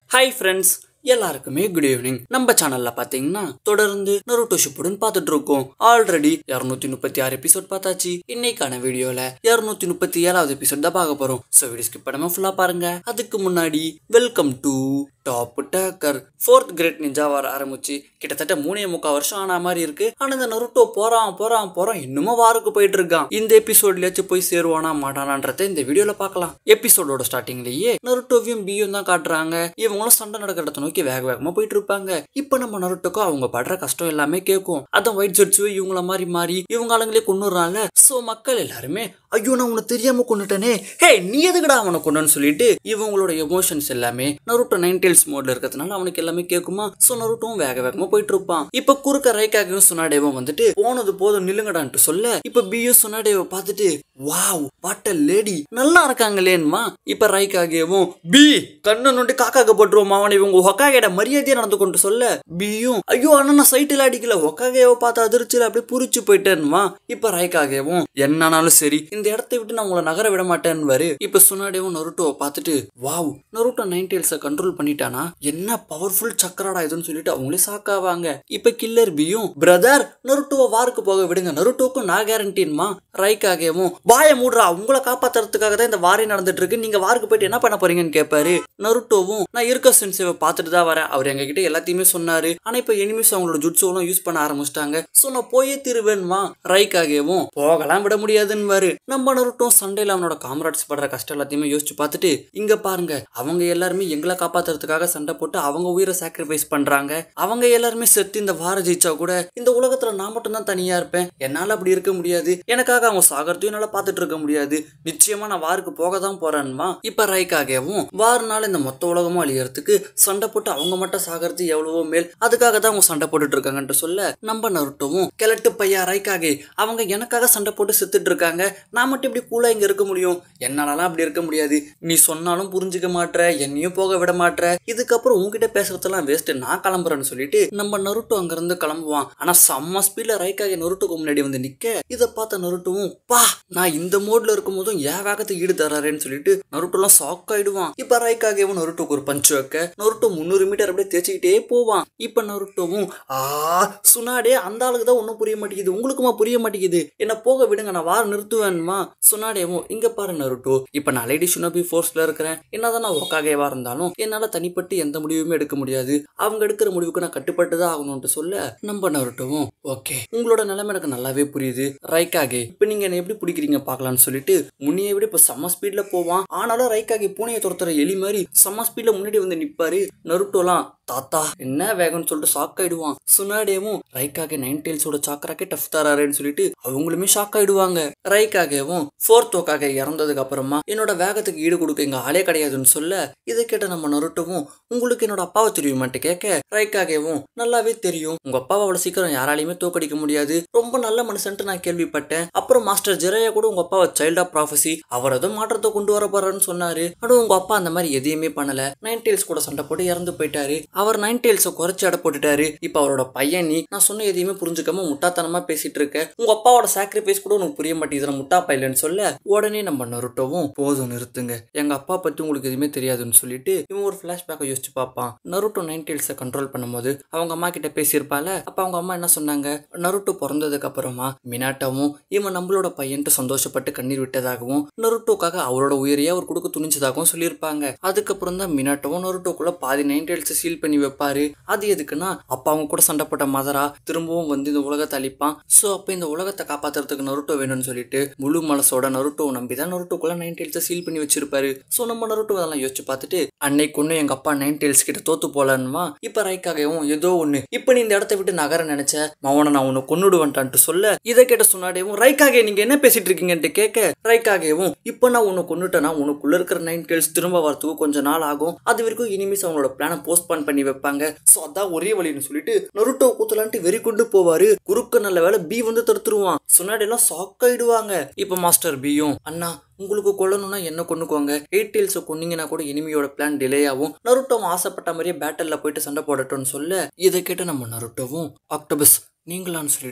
hi friends எல்லாருக்குமே good evening நம்ம சேனல்ல பாத்தீங்கன்னா தொடர்ந்து நருட்டோ ஷிப்புடன் பார்த்துட்டு இருக்கோம் ஆல்ரெடி இருநூத்தி முப்பத்தி ஆறு எபிசோட் பார்த்தாச்சு இன்னைக்கான வீடியோல இருநூத்தி முப்பத்தி ஏழாவது எபிசோட் தான் பார்க்க போறோம் ஸோ வீடியோ ஸ்கிப் பண்ணாம ஃபுல்லா பாருங்க அதுக்கு முன்னாடி welcome to top taker fourth great ninja வர ஆரம்பிச்சு கிட்டத்தட்ட மூணே முக்கால் வருஷம் ஆன மாதிரி இருக்கு ஆனா இந்த நருட்டோ போறான் போறான் போறான் இன்னுமும் வாருக்கு போயிட்டு இருக்கான் இந்த எபிசோட்லயாச்சும் போய் சேருவானா மாட்டானான்றத இந்த வீடியோல பார்க்கலாம் எபிசோடோட ஸ்டார்டிங்லயே நருட்டோவையும் பியும் தான் காட்டுறாங்க இவங்களும் சண்டை நடக்கிறத நோக்கி வேக வேகமா போயிட்டு இருப்பாங்க இப்ப நம்ம நருட்டோக்கும் அவங்க படுற கஷ்டம் எல்லாமே கேட்கும் அதான் ஒயிட் ஜெட்ஸ் இவங்கள மாதிரி மாறி இவங்க ஆளுங்களே கொண்டுறாங்க சோ மக்கள் எல்லாருமே ஐயோ நான் உனக்கு தெரியாம கொண்டுட்டேனே ஹே நீ எதுக்குடா அவனை கொண்டுன்னு சொல்லிட்டு இவங்களோட எமோஷன்ஸ் எல்லாமே நருட்டோ நைன் டெயில்ஸ் மோட்ல இருக்கிறதுனால அவனுக்கு எல்லாமே கேட்குமா சோ நருட்டோவும் வேக வேகமா போயிட்டு இருப்பான் இப்ப குறுக்க ரைக்காகவும் சுனாடேவும் வந்துட்டு போனது போதும் நில்லுங்கடான்ட்டு சொல்ல இப்ப பியும் சுனாடேவை பார்த்துட்டு வாவ் வாட் லேடி நல்லா இருக்காங்களேன்மா இப்ப ரைக்காகவும் பி கண்ணு நோண்டி காக்காக்க போட்டுருவோம் அவனை இவங்க ஒக்காகையோட மரியாதையா நடந்து கொண்டு சொல்ல பியும் ஐயோ அண்ணா நான் சைட்டில் அடிக்கல ஒக்காகையோ பார்த்து அதிர்ச்சியில் அப்படியே புரிச்சு போயிட்டேன்மா இப்ப ரைக்காகவும் என்னானாலும் சரி இந்த இடத்த விட்டு நான் உங்களை நகர விட மாட்டேன்னு இப்ப சுனாடேவும் நருட்டோவை பார்த்துட்டு வாவ் நருட்டோ நைன் டெயில்ஸை கண்ட்ரோல் பண்ணிட்டானா என்ன பவர்ஃபுல் சக்கராடா இதுன்னு சொல்லிட்டு அவங்களே சாக்காவாங்க இப்ப கில்லர் பியும் பிரதர் நருட்டோவை வாருக்கு போக விடுங்க நருட்டோக்கும் நான் கேரண்டின்மா ரைக்காகவும் வாய மூடுறா உங்களை காப்பாத்துறதுக்காக தான் இந்த வாரே நடந்துட்டு இருக்கு நீங்க வாருக்கு போயிட்டு என்ன பண்ண போறீங்கன்னு கேட்பாரு நருட்டோவும் நான் இருக்க சென்சேவை பார்த்துட்டு தான் வரேன் அவர் எங்க கிட்ட எல்லாத்தையுமே சொன்னாரு ஆனா இப்ப எனிமிஸ் அவங்களோட ஜுட்ஸோலாம் யூஸ் பண்ண ஆரம்பிச்சிட்டாங்க சோ நான் போயே திருவேன்மா ரைக்காகவும் போகலாம் விட முடியாதுன்னு நம்ம நருட்டும் சண்டையில அவனோட காமராட்ஸ் படுற கஷ்டம் எல்லாத்தையுமே யோசிச்சு பார்த்துட்டு இங்க பாருங்க அவங்க எல்லாருமே எங்களை காப்பாத்துறதுக்காக சண்டை போட்டு அவங்க உயிரை சாக்ரிஃபைஸ் பண்றாங்க அவங்க எல்லாருமே செத்து இந்த வார ஜெயிச்சா கூட இந்த உலகத்துல நான் மட்டும் தான் தனியா இருப்பேன் என்னால அப்படி இருக்க முடியாது எனக்காக அவங்க சாகரத்தையும் என்னால பார்த்துட்டு இருக்க முடியாது நிச்சயமா நான் வாருக்கு போக தான் போறேன்மா இப்ப ரைக்காகவும் வாரனால இந்த மொத்த உலகமும் அழியறதுக்கு சண்டை போட்டு அவங்க மட்டும் சாகிறது எவ்வளவோ மேல் அதுக்காக தான் அவங்க சண்டை போட்டுட்டு இருக்காங்கன்ட்டு சொல்ல நம்ம நருட்டவும் கிழட்டு பையா ரைக்காகே அவங்க எனக்காக சண்டை போட்டு செத்துட்டு இருக்காங்க நான் மட்டும் இப்படி கூலா இங்க இருக்க முடியும் என்னாலலாம் அப்படி இருக்க முடியாது நீ சொன்னாலும் புரிஞ்சுக்க மாட்ற என்னையும் போக விட மாட்ற இதுக்கப்புறம் உங்ககிட்ட பேசுறதெல்லாம் வேஸ்ட் நான் கிளம்புறேன்னு சொல்லிட்டு நம்ம நருட்டோ அங்க இருந்து கிளம்புவான் ஆனா செம்ம ஸ்பீட்ல ரைக்காக நருட்டுக்கு முன்னாடி வந்து நிக்க இதை பார்த்த நருட்டுவும் பா நான் இந்த மோட்ல இருக்கும் போதும் ஏன் வேகத்துக்கு ஈடு தர்றாருன்னு சொல்லிட்டு நருட்டோலாம் ஷாக் ஆயிடுவான் இப்ப ரைக்காகவும் நருட்டோக்கு ஒரு பஞ்சு வைக்க நருட்டோ முந்நூறு மீட்டர் அப்படியே தேய்ச்சிக்கிட்டே போவான் இப்ப நருட்டோவும் ஆ சுனாடே அந்த ஆளுக்கு தான் ஒன்றும் புரிய மாட்டேங்குது உங்களுக்குமா புரிய மாட்டேங்குது என்ன போக விடுங்க நான் வார நிறுத்துவேன்மா சுனாடேவும் இங்க பாரு நருட்டோ இப்ப நான் லேடி சுனபி ஃபோர்ஸ்ல இருக்கிறேன் என்னதான் நான் ஒக்காகேவா இருந்தாலும் என்னால தனிப்பட்டு எந்த முடிவுமே எடுக்க முடியாது அவங்க எடுக்கிற முடிவுக்கு நான் கட்டுப்பட்டு தான் ஆகணும்னு சொல்ல நம்ம நருட்டோவும் ஓகே உங்களோட நிலைமை எனக்கு நல்லாவே புரியுது ரைக்காகே இப்ப நீங்க என்ன எப்படி பிடிக்கிறீங்க பார்க்கலாம்னு சொல்லிட்டு முன்னைய விட இப்ப செம்ம ஸ்பீட்ல போவான் ஆனாலும் ரைக்காகே பூனையை துரத்துற எலி மாதிரி செம்ம ஸ்பீட்ல முன்னாடி வந்து நிப்பாரு நருட்டோலாம் தாத்தா என்ன வேகம்னு சொல்லிட்டு ஷாக் ஆயிடுவான் சுனாடேவும் ரைக்காக நைன் டெயில்ஸோட சாக்கராக்கே டஃப் தராருன்னு சொல்லிட்டு அவங்களுமே ஷாக் ஆயிடுவாங்க ரைக்காகவும் ஃபோர்த் ஓக்காக இறந்ததுக்கு அப்புறமா என்னோட வேகத்துக்கு ஈடு கொடுக்க இங்க ஆளே கிடையாதுன்னு சொல்ல இதை கேட்ட நம்ம நருட்டவும் உங்களுக்கு என்னோட அப்பாவை தெரியுமான்ட்டு கேட்க ரைக்காகவும் நல்லாவே தெரியும் உங்க அப்பாவை அவ்வளவு சீக்கிரம் யாராலையுமே தோக்கடிக்க முடியாது ரொம்ப நல்ல மனுஷன்ட்டு நான் கேள்விப்பட்டேன் அப்புறம் மாஸ்டர் ஜெரையா கூட உங்க அப்பாவை சைல்ட் ஆஃப் ப்ராஃபசி அவர் ஏதோ மாற்றத்தை கொண்டு வர போறாருன்னு சொன்னாரு ஆனா உங்க அப்பா அந்த மாதிரி எதையுமே பண்ணல நைன் டெயில்ஸ் கூட சண்டை போட்டு இறந்து போயிட்டாரு அவர் நைன் டெயில்ஸை குறைச்சி அடை போட்டுட்டாரு இப்ப அவரோட பையன் நீ நான் சொன்ன எதையுமே புரிஞ்சுக்காம முட்டாத்தனமா பேசிட்டு இருக்க உங்க அப்பாவோட சாக்ரிஃபைஸ் கூட உனக்கு புரிய மாட்டேங்குது முட்டா பையலன்னு சொல்ல உடனே நம்ம நருட்டோவும் போதும் நிறுத்துங்க எங்க அப்பா பத்தி உங்களுக்கு எதுவுமே தெரியாதுன்னு சொல்லிட்டு இவன் ஒரு பிளாஷ்பேக்கை யோசிச்சு பார்ப்பான் நருட்டோ நைன் டெயில்ஸை கண்ட்ரோல் பண்ணும்போது அவங்க அம்மா கிட்ட பேசியிருப்பால அப்ப அவங்க அம்மா என்ன சொன்னாங்க நருட்டோ பிறந்ததுக்கு அப்புறமா மினாட்டாவும் இவன் நம்மளோட பையன்ட்டு சந்தோஷப்பட்டு கண்ணீர் விட்டதாகவும் நருட்டோக்காக அவரோட உயிரையே அவர் கொடுக்க துணிஞ்சதாகவும் சொல்லியிருப்பாங்க அதுக்கப்புறம் தான் மினாட்டோவும் நருட்டோக்குள்ள பாதி நைன் டெயில்ஸை சீல் பண்ணி வைப்பாரு அது எதுக்குன்னா அப்ப அவங்க கூட சண்டை போட்ட மதரா திரும்பவும் வந்து இந்த உலகத்தை அழிப்பான் சோ அப்ப இந்த உலகத்தை காப்பாத்துறதுக்கு நருட்டோ வேணும்னு சொல்லிட்டு முழு மனசோட நருட்டோ நம்பி தான் நருட்டோக்குள்ள நைன் டெயில்ஸை சீல் பண்ணி வச்சிருப்பாரு சோ நம்ம நருட்டோ அதெல்லாம் யோசிச்சு பார்த்துட்டு அன்னைக்கு ஒண்ணு எங்க அப்பா நைன் டெயில்ஸ் கிட்ட தோத்து போலன்னுமா இப்ப ரைக்காகவும் ஏதோ ஒண்ணு இப்ப நீ இந்த இடத்த விட்டு நகர நினைச்ச மவனை நான் உன்னை கொன்னுடுவேன்ட்டான்ட்டு சொல்ல இதை கேட்ட சொன்னாடேவும் ரைக்காகே நீங்க என்ன பேசிட்டு இருக்கீங்கன்ட்டு கேட்க ரைக்காகவும் இப்ப நான் உன்னை கொன்னுட்டேன்னா உனக்குள்ள இருக்கிற நைன் டெயில்ஸ் திரும்ப வரத்துக்கு கொஞ்ச நாள் ஆகும் அது வரைக்கும் இனிமேஸ் அவங்களோட பிளானை போஸ்ட்பான் பண்ணி வைப்பாங்க சோ அதான் ஒரே வழின்னு சொல்லிட்டு நருட்டோ கூத்தலான்ட்டு வெறி கொண்டு போவாரு குறுக்க நல்ல வேலை பி வந்து தடுத்துருவான் சுனாடி எல்லாம் ஷாக் ஆயிடுவாங்க இப்ப மாஸ்டர் பியும் அண்ணா உங்களுக்கு கொல்லணும்னா என்ன கொண்டுக்கோங்க எயிட் டெயில்ஸை கொன்னீங்கன்னா கூட இனிமையோட பிளான் டிலே ஆகும் நருட்டோவும் ஆசைப்பட்ட மாதிரியே பேட்டல்ல போயிட்டு சண்டை போடட்டும்னு சொல்ல இதை கேட்டு நம்ம நருட்டோவும் ஆக்டோபஸ் நீங்களான்னு சொல்லிட்டு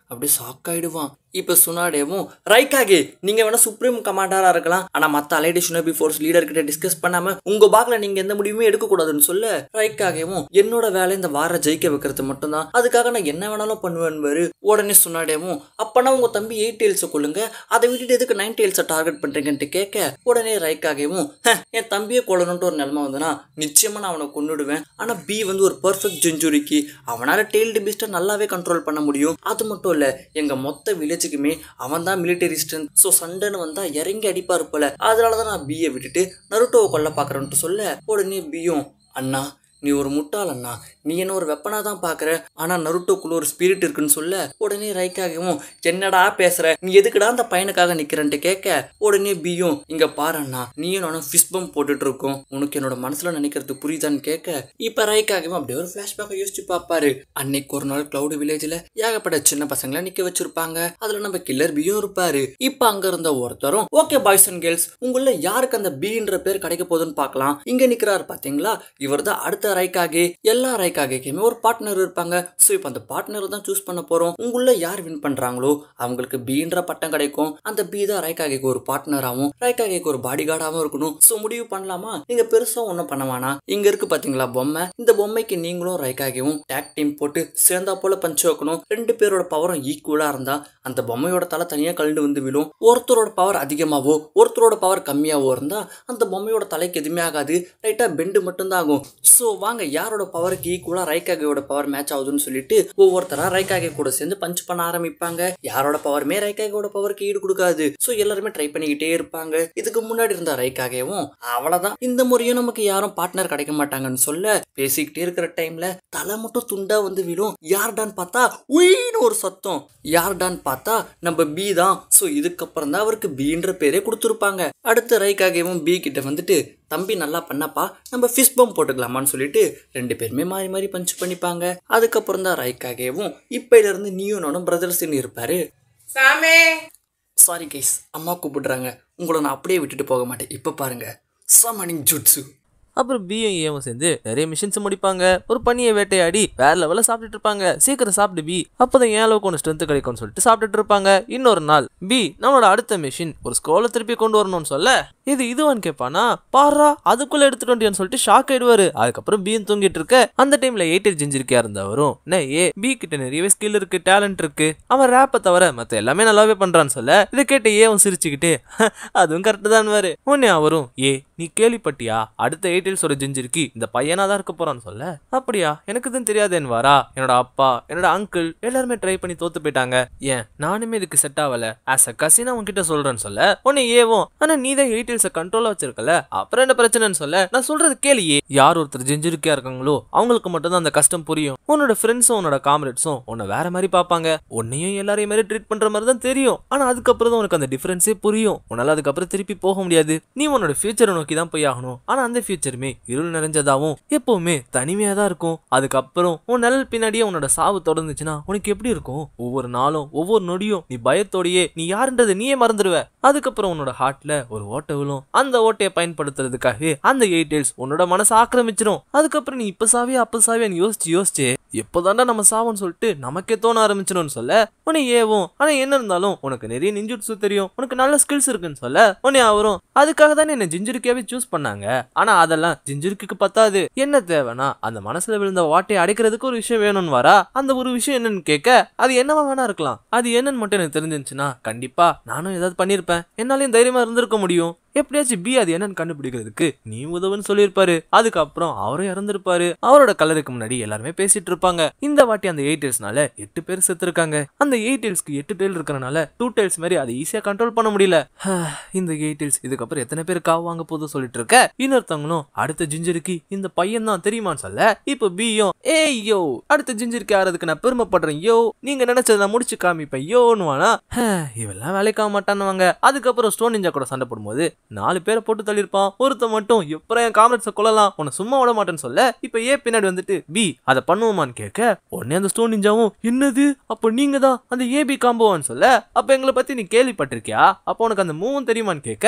அப்படியே ஷாக் ஆயிடுவான் இப்போ சுனாடேவும் ரைக்காகே நீங்க வேணா சுப்ரீம் கமாண்டரா இருக்கலாம் ஆனா மத்த அலைடி ஷுனபி ஃபோர்ஸ் லீடர் கிட்ட டிஸ்கஸ் பண்ணாம உங்க பாக்ல நீங்க எந்த முடிவுமே எடுக்க கூடாதுன்னு சொல்ல ரைக்காகவும் என்னோட வேலை இந்த வார ஜெயிக்க வைக்கிறது மட்டும்தான் அதுக்காக நான் என்ன வேணாலும் பண்ணுவேன் உடனே சுனாடேவும் அப்பனா உங்க தம்பி எயிட் டெயில்ஸை கொள்ளுங்க அதை விட்டுட்டு எதுக்கு நைன் டெயில்ஸை டார்கெட் பண்றீங்கன்ட்டு கேட்க உடனே ரைக்காகவும் "ஹ, என் தம்பியை கொல்லணுன்ட்டு ஒரு நிலைமை வந்தனா நிச்சயமா நான் அவனை கொன்னுடுவேன் ஆனா பி வந்து ஒரு பர்ஃபெக்ட் ஜெஞ்சுரிக்கு அவனால டெய்ல்டு பீஸ்ட்டை நல்லாவே கண்ட்ரோல் பண்ண முடியும் அது மட்டும் இல்ல எங்க மொத்த வில்லேஜுக்குமே அவன் தான் மிலிட்டரி ஸ்ட்ரென்த் ஸோ சண்டைன்னு வந்தா இறங்கி அடிப்பாரு போல அதனால தான் நான் பியை விட்டுட்டு நருட்டோவை கொல்ல பார்க்குறேன்ட்டு சொல்ல உடனே பியும் அண்ணா நீ ஒரு முட்டாள் அண்ணா நீ என்ன ஒரு வெப்பனா தான் பாக்குற ஆனா நருட்டோக்குள்ள ஒரு ஸ்பிரிட் இருக்குன்னு சொல்ல உடனே ரைக்காகவும் என்னடா பேசுற நீ எதுக்குடா அந்த பையனுக்காக நிக்கிறன்ட்டு கேட்க உடனே பியும் இங்க பாரு அண்ணா நீயும் நானும் ஃபிஸ் பம்ப் போட்டுட்டு இருக்கோம் உனக்கு என்னோட மனசுல நினைக்கிறது புரியுதான்னு கேட்க இப்ப ரைக்காகவும் அப்படியே ஒரு பிளாஷ்பேக்கை யோசிச்சு பார்ப்பாரு அன்னைக்கு ஒரு நாள் கிளவுடு வில்லேஜ்ல ஏகப்பட்ட சின்ன பசங்களை நிக்க வச்சிருப்பாங்க அதுல நம்ம கில்லர் பியும் இருப்பாரு இப்ப அங்க இருந்த ஒருத்தரும் ஓகே பாய்ஸ் அண்ட் கேர்ள்ஸ் உங்கள யாருக்கு அந்த பின்ற பேர் கிடைக்க போகுதுன்னு பார்க்கலாம் இங்க நிக்கிறாரு பாத்தீங்களா இவர் தான் அடுத்த ரைக்காகே எல்லா ரைக்காகேக்குமே ஒரு பார்ட்னர் இருப்பாங்க ஸோ இப்போ அந்த பார்ட்னர் தான் சூஸ் பண்ண போறோம் உங்கள யார் வின் பண்றாங்களோ அவங்களுக்கு பீன்ற பட்டம் கிடைக்கும் அந்த பி தான் ரைக்காகேக்கு ஒரு பார்ட்னராகவும் ரைக்காகேக்கு ஒரு பாடி கார்டாகவும் இருக்கணும் ஸோ முடிவு பண்ணலாமா நீங்க பெருசா ஒன்றும் பண்ண வேணாம் இங்க இருக்கு பாத்தீங்களா பொம்மை இந்த பொம்மைக்கு நீங்களும் ரைக்காகவும் டேக் டீம் போட்டு சேர்ந்தா போல பஞ்சு வைக்கணும் ரெண்டு பேரோட பவரும் ஈக்குவலா இருந்தா அந்த பொம்மையோட தலை தனியா கழண்டு வந்து விழும் ஒருத்தரோட பவர் அதிகமாவோ ஒருத்தரோட பவர் கம்மியாவோ இருந்தா அந்த பொம்மையோட தலைக்கு எதுவுமே ஆகாது ரைட்டா பெண்டு மட்டும்தான் ஆகும் ஸோ வாங்க யாரோட பவருக்கு ஈக்குவலா ரைக்காகையோட பவர் மேட்ச் ஆகுதுன்னு சொல்லிட்டு ஒவ்வொருத்தரா ரைக்காகை கூட சேர்ந்து பஞ்ச் பண்ண ஆரம்பிப்பாங்க யாரோட பவருமே ரைக்காகையோட பவருக்கு ஈடு கொடுக்காது ஸோ எல்லாருமே ட்ரை பண்ணிக்கிட்டே இருப்பாங்க இதுக்கு முன்னாடி இருந்த ரைக்காகவும் அவ்வளவுதான் இந்த முறையும் நமக்கு யாரும் பார்ட்னர் கிடைக்க மாட்டாங்கன்னு சொல்ல பேசிக்கிட்டே இருக்கிற டைம்ல தலை மட்டும் துண்டா வந்து விழும் யார்டான்னு பார்த்தா உயின்னு ஒரு சத்தம் யார்டான்னு பார்த்தா நம்ம பி தான் ஸோ இதுக்கப்புறம் தான் அவருக்கு பீன்ற பேரே கொடுத்துருப்பாங்க அடுத்த ரைக்காகவும் பி கிட்ட வந்துட்டு தம்பி நல்லா பண்ணப்பா நம்ம ஃபிஷ் பம்ப் போட்டுக்கலாமான்னு சொல்லிட்டு ரெண்டு பேருமே மாறி மாறி பஞ்ச் பண்ணிப்பாங்க அதுக்கப்புறம் தான் ரைக்காகவும் இப்பையில இருந்து நீயும் நானும் பிரதர்ஸ்ன்னு இருப்பாரு சாமே சாரி கைஸ் அம்மா கூப்பிடுறாங்க உங்களை நான் அப்படியே விட்டுட்டு போக மாட்டேன் இப்போ பாருங்க சமனிங் ஜுட்ஸு அப்புறம் பியும் ஏவும் சேர்ந்து நிறைய மிஷின்ஸ் முடிப்பாங்க ஒரு பனியை வேட்டையாடி வேற லெவலில் சாப்பிட்டுட்டு இருப்பாங்க சீக்கிரம் சாப்பிட்டு பி அப்பதான் ஏன் அளவுக்கு ஒன்று ஸ்ட்ரென்த் கிடைக்கும்னு சொல்லிட்டு சாப்பிட்டுட்டு இருப்பாங்க இன்னொரு நாள் பி நம்மளோட அடுத்த மிஷின் ஒரு ஸ்கோலை திருப்பி கொண்டு வரணும்னு சொல்ல இது இதுவான்னு கேட்பானா பாரா அதுக்குள்ள எடுத்துட்டு வண்டியான்னு சொல்லிட்டு ஷாக் ஆயிடுவாரு அதுக்கப்புறம் பியும் தூங்கிட்டு இருக்க அந்த டைம்ல எயிட்டர் ஜிஞ்சிருக்கியா இருந்தவரும் என்ன ஏ பி கிட்ட நிறையவே ஸ்கில் இருக்கு டேலண்ட் இருக்கு அவன் ரேப்பை தவிர மத்த எல்லாமே நல்லாவே பண்றான்னு சொல்ல இதை கேட்ட ஏவும் சிரிச்சுக்கிட்டு அதுவும் கரெக்ட் தான் உடனே அவரும் ஏ நீ கேள்விப்பட்டியா அடுத்த எயிட்டில்ஸோட ஜிஞ்சிருக்கி இந்த பையனா தான் இருக்க போறான்னு சொல்ல அப்படியா எனக்கு தான் தெரியாதேன்னு வாரா என்னோட அப்பா என்னோட அங்கிள் எல்லாருமே ட்ரை பண்ணி தோத்து போயிட்டாங்க ஏன் நானுமே இதுக்கு செட் ஆகல ஆஸ் அ கசினா உன்கிட்ட சொல்றேன்னு சொல்ல உன்னை ஏவும் ஆனா நீ தான் எயிட்டில்ஸை கண்ட்ரோலா வச்சிருக்கல அப்புறம் என்ன பிரச்சனைன்னு சொல்ல நான் சொல்றது கேளியே யார் ஒருத்தர் ஜிஞ்சிருக்கியா இருக்காங்களோ அவங்களுக்கு மட்டும் தான் அந்த கஷ்டம் புரியும் உன்னோட ஃப்ரெண்ட்ஸும் உன்னோட காம்ரேட்ஸும் உன்னை வேற மாதிரி பார்ப்பாங்க உன்னையும் எல்லாரையும் மாதிரி ட்ரீட் பண்ற மாதிரி தான் தெரியும் ஆனா அதுக்கப்புறம் தான் உனக்கு அந்த டிஃபரன்ஸே புரியும் உன்னால அதுக்கப்புறம் திருப்பி போக முடியாது நீ உன்னோட ஃபியூச்சரை நோக்கி தான் போய் ஆகணும் ஆனா அந்த ஃபியூச்சருமே இருள் நிறைஞ்சதாவும் எப்பவுமே தனிமையா தான் இருக்கும் அதுக்கப்புறம் உன் நிழல் பின்னாடியே உன்னோட சாவு தொடர்ந்துச்சுன்னா உனக்கு எப்படி இருக்கும் ஒவ்வொரு நாளும் ஒவ்வொரு நொடியும் நீ பயத்தோடயே நீ யாருன்றதை நீயே மறந்துடுவ அதுக்கப்புறம் உன்னோட ஹார்ட்ல ஒரு ஓட்டை விழும் அந்த ஓட்டையை பயன்படுத்துறதுக்காகவே அந்த எயிட்டேல்ஸ் உன்னோட மனசை ஆக்கிரமிச்சிரும் அதுக்கப்புறம் நீ இப்ப சாவியா அப்ப சாவியான்னு யோசிச்சு யோசிச்சு எப்போதாண்டா நம்ம சாவோன்னு சொல்லிட்டு நமக்கே தோண ஆரம்பிச்சிடும்னு சொல்ல உன்னை ஏவும் ஆனா என்ன இருந்தாலும் உனக்கு நிறைய நிஞ்சுட்ஸு தெரியும் உனக்கு நல்ல ஸ்கில்ஸ் இருக்குன்னு சொல்ல உன்னை அவரும் அதுக்காக தானே என்ன ஜிஞ்சிருக்கியாவே சூஸ் பண்ணாங்க ஆனா அதெல்லாம் ஜிஞ்சிருக்குக்கு பத்தாது என்ன தேவைன்னா அந்த மனசுல விழுந்த வாட்டையை அடைக்கிறதுக்கு ஒரு விஷயம் வேணும்னு வரா அந்த ஒரு விஷயம் என்னன்னு கேட்க அது என்னவா வேணா இருக்கலாம் அது என்னன்னு மட்டும் எனக்கு தெரிஞ்சிருந்துச்சுன்னா கண்டிப்பா நானும் ஏதாவது பண்ணியிருப்பேன் என்னாலையும் தைரியமா இருந்திருக்க முடியும் எப்படியாச்சும் பி அது என்னன்னு கண்டுபிடிக்கிறதுக்கு நீ உதவுன்னு சொல்லியிருப்பாரு அதுக்கப்புறம் அவரும் இறந்திருப்பாரு அவரோட கலருக்கு முன்னாடி எல்லாருமே பேசிட்டு இருப்பாங்க இந்த வாட்டி அந்த எயிட் டேல்ஸ்னால எட்டு பேர் செத்துருக்காங்க அந்த எயிட் டேல்ஸ்க்கு எட்டு டேல் இருக்கறனால டூ டேல்ஸ் மாதிரி அதை ஈஸியா கண்ட்ரோல் பண்ண முடியல இந்த எயிட் டேல்ஸ் இதுக்கப்புறம் எத்தனை பேர் காவு வாங்க போதும் சொல்லிட்டு இருக்க இன்னொருத்தவங்களும் அடுத்த ஜிஞ்சருக்கு இந்த பையன் தான் தெரியுமான்னு சொல்ல இப்போ பியும் ஏய் யோ அடுத்த ஜிஞ்சருக்கு ஆறதுக்கு நான் பெருமைப்படுறேன் யோ நீங்க நினைச்சதை நான் முடிச்சு காமிப்பேன் யோன்னு வானா இவெல்லாம் வேலைக்கு ஆக மாட்டானுவாங்க அதுக்கப்புறம் ஸ்டோன் நிஞ்சா கூட சண்டை போடும்போது நாலு பேரை போட்டு தள்ளியிருப்பான் ஒருத்த மட்டும் எப்பறம் என் காம்ரேட்ஸை கொல்லலாம் உன்னை சும்மா விட மாட்டேன்னு சொல்ல இப்ப ஏ பின்னாடி வந்துட்டு பி அதை பண்ணுவோமான்னு கேட்க உடனே அந்த ஸ்டோன் நிஞ்சாவும் என்னது அப்போ நீங்க தான் அந்த ஏபி காம்போவான்னு சொல்ல அப்ப எங்களை பத்தி நீ கேள்விப்பட்டிருக்கியா அப்போ உனக்கு அந்த மூவும் தெரியுமான்னு கேட்க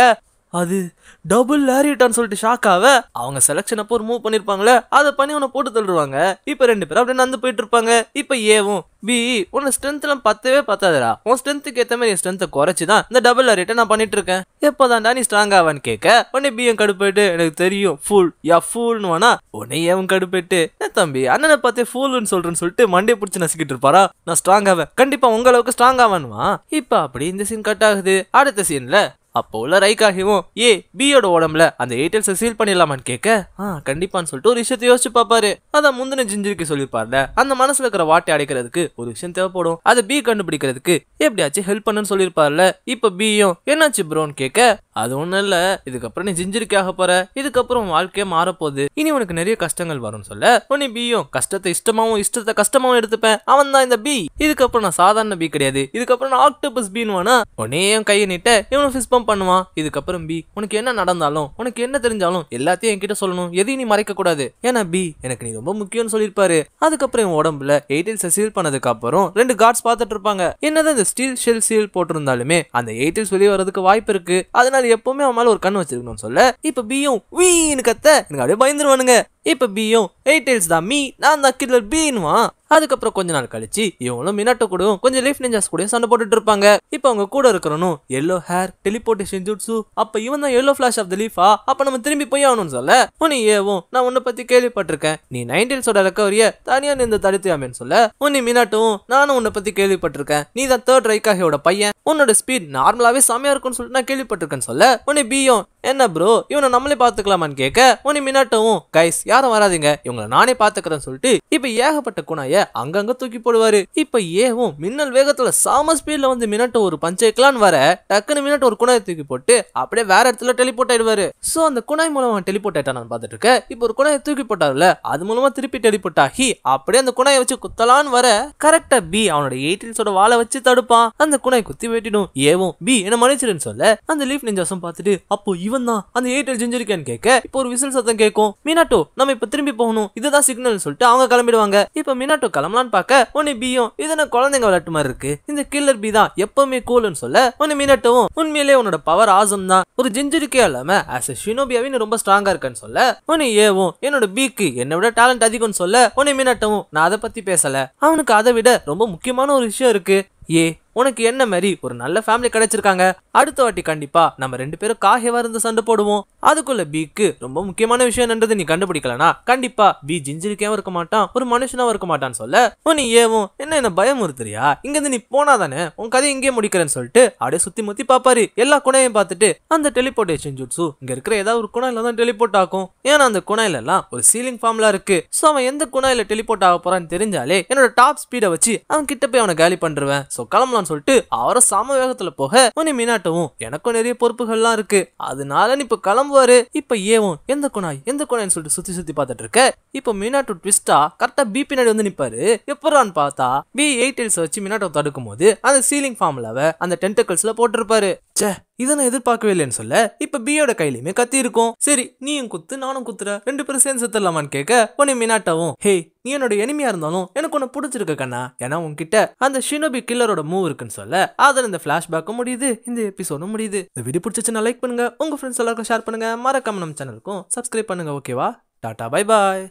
அது டபுள் லேரிட்டான்னு சொல்லிட்டு ஷாக் ஆவ அவங்க செலக்ஷன் அப்போ ஒரு மூவ் பண்ணிருப்பாங்களே அதை பண்ணி உன்னை போட்டு தள்ளுவாங்க இப்ப ரெண்டு பேரும் அப்படியே நடந்து போயிட்டு இருப்பாங்க இப்ப ஏவும் பி உன்னை ஸ்ட்ரென்த் எல்லாம் பத்தவே பத்தாதுடா உன் ஸ்ட்ரென்த்துக்கு ஏத்த மாதிரி ஸ்ட்ரென்த்தை குறைச்சு தான் இந்த டபுள் லேரிட்டை நான் பண்ணிட்டு இருக்கேன் எப்போதான்டா நீ ஸ்ட்ராங் ஆவான்னு கேட்க உடனே பிஎம் கடுப்பேட்டு எனக்கு தெரியும் ஃபுல் யா ஃபுல்னு வேணா உடனே ஏவன் கடுப்பேட்டு "என்ன தம்பி அண்ணனை பார்த்தே ஃபுல்னு சொல்றேன்னு சொல்லிட்டு மண்டையை பிடிச்சி நசுக்கிட்டு இருப்பாரா நான் ஸ்ட்ராங் ஆவேன் கண்டிப்பா உங்க அளவுக்கு ஸ்ட்ராங் ஆவானுவா இப்ப அப்படி இந்த சீன் கட் ஆகுது அடுத்த சீன்ல அப்போ உள்ள ரைக்காகவும் ஏ பியோட உடம்புல அந்த ஏர்டெல்ஸை சீல் பண்ணிடலாமான்னு கேட்க ஆ கண்டிப்பான்னு சொல்லிட்டு ஒரு விஷயத்தை யோசிச்சு பாப்பாரு அதான் முந்தின ஜிஞ்சிருக்கு சொல்லியிருப்பார்ல அந்த மனசுல இருக்கிற வாட்டை அடைக்கிறதுக்கு ஒரு விஷயம் தேவைப்படும் அதை பி கண்டுபிடிக்கிறதுக்கு எப்படியாச்சும் ஹெல்ப் பண்ணுன்னு சொல்லியிருப்பார்ல இப்ப பியும் என்னாச்சு ப்ரோன்னு கேட்க அது ஒண்ணும் இல்ல இதுக்கப்புறம் நீ ஜிஞ்சிருக்காக போற இதுக்கப்புறம் உன் வாழ்க்கையே மாறப்போகுது இனி உனக்கு நிறைய கஷ்டங்கள் வரும்னு சொல்ல உன்னை பியும் கஷ்டத்தை இஷ்டமாவும் இஷ்டத்தை கஷ்டமாவும் எடுத்துப்பேன் அவன் தான் இந்த பி இதுக்கப்புறம் நான் சாதாரண பி கிடையாது இதுக்கப்புறம் நான் ஆக்டோபஸ் பீன்னு வேணா உடனே என் கையை நீட்ட இவனை ஃபிஸ் பம்ப் பண்ணுவான் இதுக்கப்புறம் பி உனக்கு என்ன நடந்தாலும் உனக்கு என்ன தெரிஞ்சாலும் எல்லாத்தையும் என்கிட்ட சொல்லணும் எதையும் நீ மறைக்க கூடாது ஏன்னா பி எனக்கு நீ ரொம்ப முக்கியம்னு சொல்லியிருப்பாரு அதுக்கப்புறம் இவன் உடம்புல எயிட்டில்ஸை சீல் பண்ணதுக்கு அப்புறம் ரெண்டு கார்ட்ஸ் பார்த்துட்டு இருப்பாங்க என்னதான் இந்த ஸ்டீல் ஷெல் சீல் போட்டிருந்தாலுமே அந்த எயிட்டில்ஸ் வெளியே வரதுக்கு வாய்ப்பு இருக்கு அதனால எப்பவுமே அவன் மேல ஒரு கண் வச்சிருக்கணும்னு சொல்ல இப்ப பியும் வீன்னு கத்த எனக்கு அப்படியே பயந்துருவானுங்க இப்ப பியும் எயிட்டில்ஸ் தான் மீ நான் தான் கில்லர் பீன்வான் அதுக்கப்புறம் கொஞ்ச நாள் கழிச்சு இவங்களும் மினாட்டோ கூடயும் கொஞ்சம் லீஃப் நெஞ்சாஸ் கூட சண்டை போட்டுட்டு இருப்பாங்க இப்போ அவங்க கூட இருக்கிறனும் எல்லோ ஹேர் டெலிபோர்டேஷன் ஜுட்ஸு அப்ப இவன் தான் எல்லோ ஃபிளாஷ் ஆஃப் த லீஃபா அப்ப நம்ம திரும்பி போய் ஆகணும்னு சொல்ல உன்னை ஏவும் நான் உன்னை பத்தி கேள்விப்பட்டிருக்கேன் நீ நைன்டீன்ஸோட ரெக்கவரிய தனியா நின்று தடுத்தியாமேன்னு சொல்ல உன்னை மினாட்டும் நானும் உன்னை பத்தி கேள்விப்பட்டிருக்கேன் நீ தான் தேர்ட் ரைக்காகியோட பையன் உன்னோட ஸ்பீட் நார்மலாவே செமையா இருக்கும்னு சொல்லிட்டு நான் கேள்விப்பட்டிருக்கேன்னு சொல்ல உன்னை பியும் என்ன ப்ரோ இவனை நம்மளே பாத்துக்கலாமான்னு கேட்க உன்னை மினாட்டவும் கைஸ் யாரும் வராதீங்க இவங்களை நானே பாத்துக்கிறேன்னு சொல்லிட்டு இப்ப ஏகப்பட்ட குணாய அங்கங்க தூக்கி போடுவாரு இப்ப ஏவும் மின்னல் வேகத்துல சாம ஸ்பீட்ல வந்து மினட்டோ ஒரு பஞ்சைக்கலான்னு வர டக்குன்னு மினட்டோ ஒரு குணாயை தூக்கி போட்டு அப்படியே வேற இடத்துல டெலிபோர்ட் ஆயிடுவாரு சோ அந்த குணாய் மூலம் அவன் டெலிபோர்ட் ஆயிட்டான் நான் பாத்துட்டு இருக்கேன் இப்போ ஒரு குணாயை தூக்கி போட்டார்ல அது மூலமா திருப்பி டெலிபோர்ட் ஆகி அப்படியே அந்த குணாயை வச்சு குத்தலான்னு வர கரெக்டா பி அவனோட எயிட்டில்ஸோட வாழை வச்சு தடுப்பான் அந்த குணாய் குத்தி வெட்டிடும் ஏவும் பி என்ன மன்னிச்சிடுன்னு சொல்ல அந்த லீஃப் நெஞ்சாசம் பார்த்துட்டு அப்போ இவன் தான் அந்த எயிட்டில் ஜிஞ்சிருக்கேன்னு கேட்க இப்போ ஒரு விசில் சத்தம் கேட்கும் மினாட்டோ நம்ம இப்ப திரும்பி போகணும் இதுதான் சிக்னல் சொல்லிட்டு அவங்க கிளம்பிடுவாங்க இப்ப மினாட்டோ கிளம்பலான்னு பார்க்க உன்னை பியும் இது என்ன குழந்தைங்க விளையாட்டு மாதிரி இருக்கு இந்த கில்லர் பி தான் எப்பவுமே கூல்னு சொல்ல உன்னை மினாட்டோவும் உண்மையிலே உன்னோட பவர் ஆசம் தான் ஒரு ஜிஞ்சிருக்கே இல்லாம ஆஸ் எ ஷினோபியாவே நீ ரொம்ப ஸ்ட்ராங்கா இருக்கன்னு சொல்ல உன்னை ஏவும் என்னோட பிக்கு என்னை விட டேலண்ட் அதிகம்னு சொல்ல உன்னை மினாட்டவும் நான் அதை பத்தி பேசல அவனுக்கு அதை விட ரொம்ப முக்கியமான ஒரு விஷயம் இருக்கு ஏ உனக்கு என்ன மாதிரி ஒரு நல்ல ஃபேமிலி கிடைச்சிருக்காங்க அடுத்த வாட்டி கண்டிப்பா நம்ம ரெண்டு பேரும் காகவா இருந்து சண்டை போடுவோம் அதுக்குள்ள பிக்கு ரொம்ப முக்கியமான விஷயம் என்னன்றது நீ கண்டுபிடிக்கலனா கண்டிப்பா பி ஜிஞ்சிருக்கேவும் இருக்க மாட்டான் ஒரு மனுஷனாவும் இருக்க மாட்டான்னு சொல்ல உன் நீ ஏவும் என்ன என்ன பயம் ஒருத்தரியா இங்க இருந்து நீ போனா தானே உன் கதை இங்கே முடிக்கிறேன்னு சொல்லிட்டு அப்படியே சுத்தி முத்தி பாப்பாரு எல்லா குணையும் பார்த்துட்டு அந்த டெலிபோர்டேஷன் ஜுட்ஸு இங்க இருக்கிற ஏதாவது ஒரு குணாயில தான் டெலிபோர்ட் ஆகும் ஏன்னா அந்த குணாயில எல்லாம் ஒரு சீலிங் ஃபார்ம்ல இருக்கு சோ அவன் எந்த குணாயில டெலிபோர்ட் ஆக போறான்னு தெரிஞ்சாலே என்னோட டாப் ஸ்பீடை வச்சு அவன் கிட்ட போய் அவனை காலி பண்றேன் சோ கிளம்பலாம்னு சொல்லிட்டு அவரை சம வேகத்துல போக உன்னை மீனாட்டவும் எனக்கும் நிறைய பொறுப்புகள்லாம் இருக்கு அதனால நீ இப்ப கிளம்புவாரு இப்ப ஏவும் எந்த குணாய் எந்த குணாய்னு சொல்லிட்டு சுத்தி சுத்தி பார்த்துட்டு இருக்க இப்ப மீனாட்டு ட்விஸ்டா கரெக்டா பி பின்னாடி வந்து நிப்பாரு எப்பறான்னு பார்த்தா பி எயிட் வச்சு மீனாட்டோ தடுக்கும் போது அந்த சீலிங் ஃபார்ம்ல அந்த டென்டக்கல்ஸ்ல போட்டிருப்பாரு ச்சே இதை நான் எதிர்பார்க்கவே இல்லைன்னு சொல்ல இப்ப பியோட கையிலுமே கத்தி இருக்கும் சரி நீயும் குத்து நானும் குத்துற ரெண்டு பேரும் சேர்ந்து செத்துடலாமான்னு கேட்க உன்னை மினாட்டாவும் ஹே நீ என்னோட எனிமையா இருந்தாலும் எனக்கு உன்னை பிடிச்சிருக்க கண்ணா ஏன்னா உன்கிட்ட அந்த ஷினோபி கில்லரோட மூவ் இருக்குன்னு சொல்ல அதில் இந்த ஃபிளாஷ்பேக்கும் முடியுது இந்த எபிசோடும் முடியுது இந்த வீடியோ பிடிச்சிச்சுன்னா லைக் பண்ணுங்க உங்க ஃப்ரெண்ட்ஸ் எல்லாருக்கும் ஷேர் பண்ணுங்க மறக்காம நம்ம சேனலுக்கும் சப்ஸ்கிரைப் பண்ணுங்க ஓகேவா டாடா பை பாய்